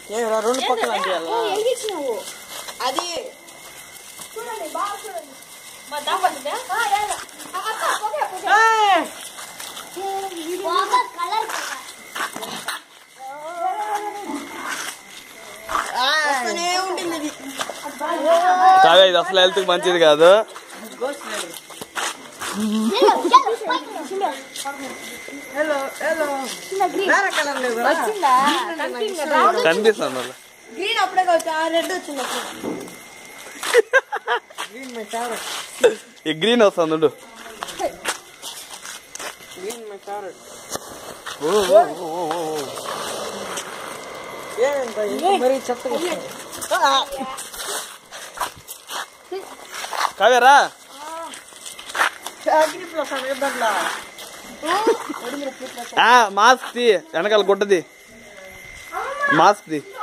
ఏమిరా రెండు పక్కల అంటేయాలా? వెలిగించినావు అది చూడండి బాగా చూడండి మా దాపడుతుందా ఏయ్! బాగా కలర్ వస్తూనే ఉంటుంది ఇది కాగా ఇది అసలు హెల్త్ మంచిది కాదు గోస్ట్ లేడీ హలో హలో వేరే కలర్ లేదు వచ్చిందా కనిపిస్తుంది మళ్ళీ గ్రీన్ అప్పుడే కావచ్చు ఆ రెడ్ వచ్చింది అప్పుడు గ్రీన్ మై ఫేవరెట్ ఈ గ్రీన్ వస్తుంది ఉండు. గ్రీన్ మై ఫేవరెట్ ఓ, ఓ, ఓ, ఓ, ఓ. ఏమేంత ఇంత మరీ చెత్తగా వస్తుంది. ఆ, కావ్యరా అగ్ని ప్లస్ అని దాంట్లో మాస్క్ తీ వెనకాల గుడ్డది మాస్క్ తీ